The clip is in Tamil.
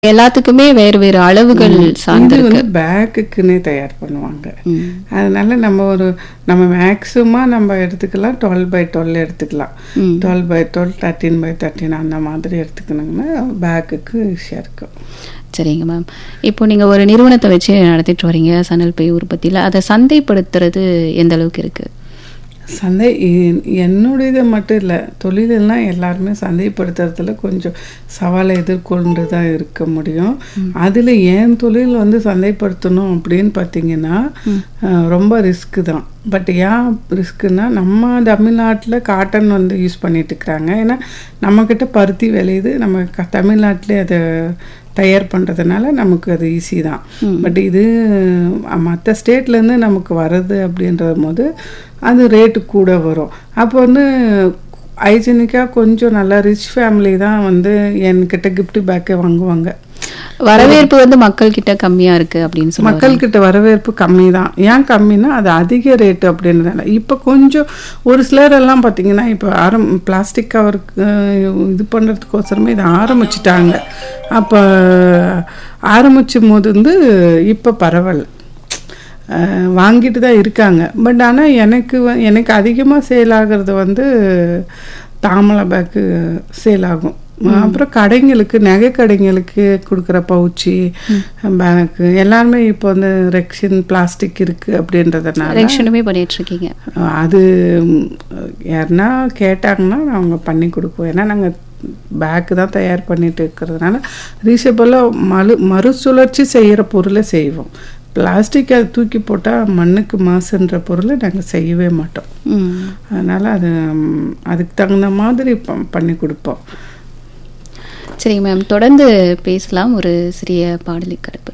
எல்லாத்துக்குமே வேறு வேறு அளவுகள் இது சார்ந்திருக்கு வந்து பேக்குக்குன்னே தயார் பண்ணுவாங்க ம். அதனால நம்ம ஒரு நம்ம மேக்ஸிமம் நம்ம எடுத்துக்கலாம் டுவெல் பை டுவெல் எடுத்துக்கலாம் ம். Twelve by twelve thirteen by thirteen அந்த மாதிரி எடுத்துக்கணுங்கன்னா பேக்குக்கு ஈஸியாக இருக்கும் சரிங்க மேம் இப்போ நீங்க ஒரு நிறுவனத்தை வச்சு நடத்திட்டு வரீங்க சணல் பை உற்பத்தியில அதை சந்தைப்படுத்துறது எந்த அளவுக்கு இருக்கு சந்தை எ- என்னுடையது மட்டும் இல்லை தொழிலெல்லாம் எல்லாருமே சந்தைப்படுத்துறதுல கொஞ்சம் சவாலை எதிர்கொண்டு தான் இருக்க முடியும் அதில் என் தொழில் வந்து சந்தைப்படுத்தணும் அப்படின்னு பார்த்தீங்கன்னா அஹ், ரொம்ப ரிஸ்க்கு தான் பட் ஏன் ரிஸ்க்குன்னா நம்ம தமிழ்நாட்டில் காட்டன் வந்து யூஸ் பண்ணிட்டு இருக்கிறாங்க ஏன்னா நம்மக்கிட்ட பருத்தி விளையுது நம்ம க தமிழ்நாட்டிலே அதை தயார் பண்ணுறதுனால நமக்கு அது ஈஸி தான் பட் இது மற்ற ஸ்டேட்லேருந்து நமக்கு வருது அப்படின்ற போது அது ரேட்டு கூட வரும் அப்போ வந்து ஹைஜீனிக்காக கொஞ்சம் நல்லா ரிச் ஃபேமிலி தான் வந்து என்கிட்ட gift பேக்கே வாங்குவாங்க வரவேற்பு வந்து மக்கள் கிட்ட கம்மியா இருக்கு அப்படின்னு சொல்லுவாங்க மக்கள்கிட்ட வரவேற்பு கம்மி தான் ஏன் கம்மின்னா அது அதிக ரேட்டு அப்படின்றதால இப்போ கொஞ்சம் ஒரு சிலர் எல்லாம் பார்த்தீங்கன்னா இப்போ ஆரம் பிளாஸ்டிக் கவருக்கு இது பண்ணுறதுக்கோசரமே இதை ஆரம்பிச்சிட்டாங்க அப்போ ஆரம்பிச்சும் போது வந்து இப்போ பரவாயில்ல அஹ், வாங்கிட்டு தான் இருக்காங்க பட் ஆனால் எனக்கு வ- எனக்கு அதிகமாக சேல் ஆகிறது வந்து தாமலை பேக்கு சேல் ஆகும் அப்புறம் கடைங்களுக்கு நகை கடைங்களுக்கு கொடுக்குற பவுச்சி பேக்கு எல்லாருமே இப்போ வந்து ரெக்ஷன் பிளாஸ்டிக் இருக்குது அப்படின்றதுனால எலெக்ஷனுமே பண்ணிட்டு இருக்கீங்க அது ம், யாருன்னா கேட்டாங்கன்னா அவங்க பண்ணி கொடுப்போம் ஏன்னா நாங்கள் பேக்கு தான் தயார் பண்ணிட்டு இருக்கிறதுனால ரீசபிளாக மறு மறுசுழற்சி செய்கிற பொருளை செய்வோம் பிளாஸ்டிக் அது தூக்கி போட்டால் மண்ணுக்கு மாசுன்ற பொருளை நாங்கள் செய்யவே மாட்டோம் ம். அதனால் அது ம், அதுக்கு தகுந்த மாதிரி ப- பண்ணி கொடுப்போம் சரிங்க மேம் தொடர்ந்து பேசலாம் ஒரு சிறிய பாடலுக்கு அடுப்பு